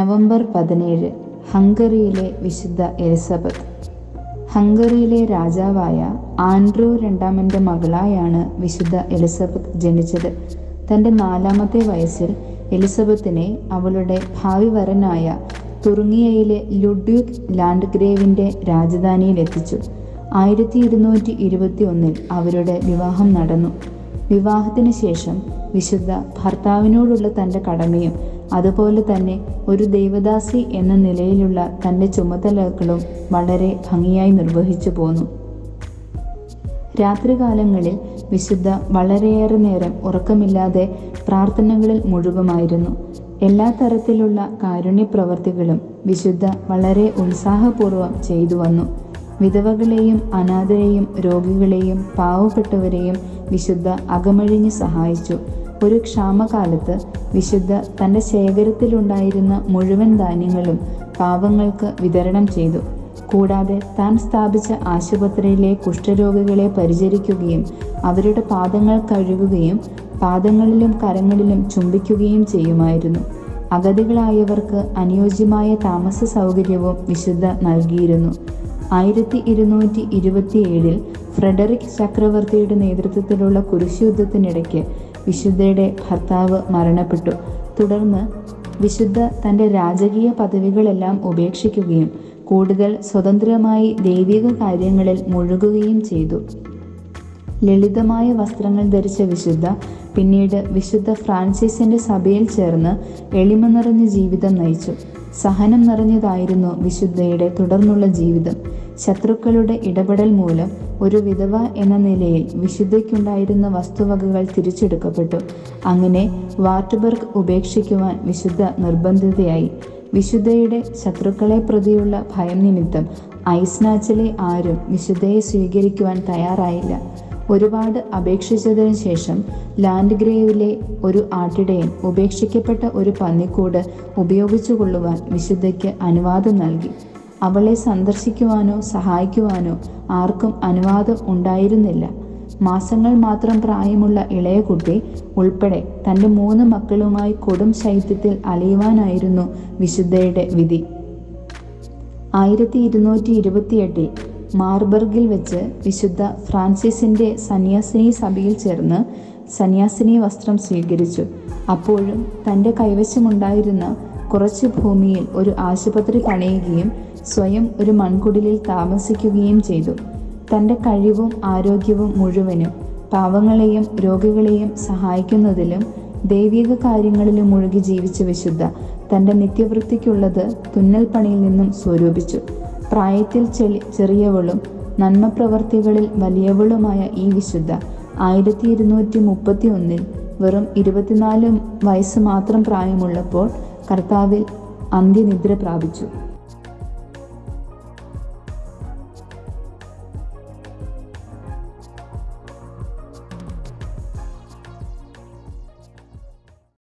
November പതിനേഴ് ഹംഗറിയിലെ വിശുദ്ധ Elizabeth ഹംഗറിയിലെ രാജാവായ ആൻഡ്രൂ രണ്ടാമൻ്റെ മകളായാണ് വിശുദ്ധ എലിസബത്ത് ജനിച്ചത് തൻ്റെ നാലാമത്തെ വയസ്സിൽ എലിസബത്തിനെ അവളുടെ ഭാവി വരനായ തുറുങ്ങിയയിലെ ലുഡ്വിക് ലാൻഡ്ഗ്രേവിൻ്റെ രാജധാനിയിൽ എത്തിച്ചു ആയിരത്തി ഇരുന്നൂറ്റി ഇരുപത്തി ഒന്നിൽ അവരുടെ വിവാഹം നടന്നു വിവാഹത്തിന് ശേഷം വിശുദ്ധ ഭർത്താവിനോടുള്ള തൻ്റെ കടമയും അതുപോലെ തന്നെ ഒരു ദൈവദാസി എന്ന നിലയിലുള്ള തൻ്റെ ചുമതലകളും വളരെ ഭംഗിയായി നിർവഹിച്ചു പോന്നു രാത്രികാലങ്ങളിൽ വിശുദ്ധ വളരെയേറെ നേരം ഉറക്കമില്ലാതെ പ്രാർത്ഥനകളിൽ മുഴുകുമായിരുന്നു എല്ലാ തരത്തിലുള്ള കാരുണ്യപ്രവർത്തികളും വിശുദ്ധ വളരെ ഉത്സാഹപൂർവ്വം ചെയ്തു വന്നു വിധവകളെയും അനാഥരെയും രോഗികളെയും പാവപ്പെട്ടവരെയും വിശുദ്ധ അകമഴിഞ്ഞ് സഹായിച്ചു ഒരു ക്ഷാമകാലത്ത് വിശുദ്ധ തൻ്റെ ശേഖരത്തിലുണ്ടായിരുന്ന മുഴുവൻ ധാന്യങ്ങളും പാവങ്ങൾക്ക് വിതരണം ചെയ്തു കൂടാതെ താൻ സ്ഥാപിച്ച ആശുപത്രിയിലെ കുഷ്ഠരോഗികളെ പരിചരിക്കുകയും അവരുടെ പാദങ്ങൾ കഴുകുകയും പാദങ്ങളിലും കരങ്ങളിലും ചുംബിക്കുകയും ചെയ്യുമായിരുന്നു അഗതികളായവർക്ക് അനുയോജ്യമായ താമസ സൗകര്യവും വിശുദ്ധ നൽകിയിരുന്നു ആയിരത്തി ഇരുന്നൂറ്റി ഇരുപത്തിയേഴിൽ ഫ്രെഡറിക് ചക്രവർത്തിയുടെ നേതൃത്വത്തിലുള്ള കുരിശുയുദ്ധത്തിനിടയ്ക്ക് വിശുദ്ധയുടെ ഭർത്താവ് മരണപ്പെട്ടു തുടർന്ന് വിശുദ്ധ തൻ്റെ രാജകീയ പദവികളെല്ലാം ഉപേക്ഷിക്കുകയും കൂടുതൽ സ്വതന്ത്രമായി ദൈവിക കാര്യങ്ങളിൽ മുഴുകുകയും ചെയ്തു ലളിതമായ വസ്ത്രങ്ങൾ ധരിച്ച വിശുദ്ധ പിന്നീട് വിശുദ്ധ ഫ്രാൻസിസിന്റെ സഭയിൽ ചേർന്ന് എളിമ നിറഞ്ഞ ജീവിതം നയിച്ചു സഹനം നിറഞ്ഞതായിരുന്നു വിശുദ്ധയുടെ തുടർന്നുള്ള ജീവിതം ശത്രുക്കളുടെ ഇടപെടൽ മൂലം ഒരു വിധവ എന്ന നിലയിൽ വിശുദ്ധയ്ക്കുണ്ടായിരുന്ന വസ്തുവകകൾ തിരിച്ചെടുക്കപ്പെട്ടു അങ്ങനെ വാർട്ട്ബർഗ് ഉപേക്ഷിക്കുവാൻ വിശുദ്ധ നിർബന്ധിതയായി വിശുദ്ധയുടെ ശത്രുക്കളെ പ്രതിയുള്ള ഭയം നിമിത്തം ഐസ്നാച്ചിലെ ആരും വിശുദ്ധയെ സ്വീകരിക്കുവാൻ തയ്യാറായില്ല ഒരുപാട് അപേക്ഷിച്ചതിനു ശേഷം ലാൻഡ് ഗ്രേവിലെ ഒരു ആട്ടിടയൻ ഉപേക്ഷിക്കപ്പെട്ട ഒരു പന്നിക്കൂട് ഉപയോഗിച്ചു കൊള്ളുവാൻ വിശുദ്ധയ്ക്ക് അനുവാദം നൽകി അവളെ സന്ദർശിക്കുവാനോ സഹായിക്കുവാനോ ആർക്കും അനുവാദം ഉണ്ടായിരുന്നില്ല മാസങ്ങൾ മാത്രം പ്രായമുള്ള ഇളയ കുട്ടി ഉൾപ്പെടെ തൻ്റെ മൂന്ന് മക്കളുമായി കൊടും ശൈത്യത്തിൽ അലയുവാനായിരുന്നു വിശുദ്ധയുടെ വിധി ആയിരത്തി ഇരുന്നൂറ്റി ഇരുപത്തിയെട്ടിൽ മാർബർഗിൽ വെച്ച് വിശുദ്ധ ഫ്രാൻസിസിന്റെ സന്യാസിനി സഭയിൽ ചേർന്ന് സന്യാസിനി വസ്ത്രം സ്വീകരിച്ചു അപ്പോഴും തൻ്റെ കൈവശമുണ്ടായിരുന്ന കുറച്ച് ഭൂമിയിൽ ഒരു ആശുപത്രി പണിയുകയും സ്വയം ഒരു മൺകുടിലിൽ താമസിക്കുകയും ചെയ്തു തൻ്റെ കഴിവും ആരോഗ്യവും മുഴുവനും പാവങ്ങളെയും രോഗികളെയും സഹായിക്കുന്നതിലും ദൈവിക കാര്യങ്ങളിലും മുഴുകി ജീവിച്ച വിശുദ്ധ തൻ്റെ നിത്യവൃത്തിക്കുള്ളത് തുന്നൽ പണിയിൽ നിന്നും സ്വരൂപിച്ചു പ്രായത്തിൽ ചെളി ചെറിയവളും നന്മ പ്രവർത്തികളിൽ വലിയവളുമായ ഈ വിശുദ്ധ ആയിരത്തി ഇരുന്നൂറ്റി മുപ്പത്തി ഒന്നിൽ വെറും ഇരുപത്തിനാല് വയസ്സ് മാത്രം പ്രായമുള്ളപ്പോൾ കർത്താവിൽ അന്ത്യനിദ്ര പ്രാപിച്ചു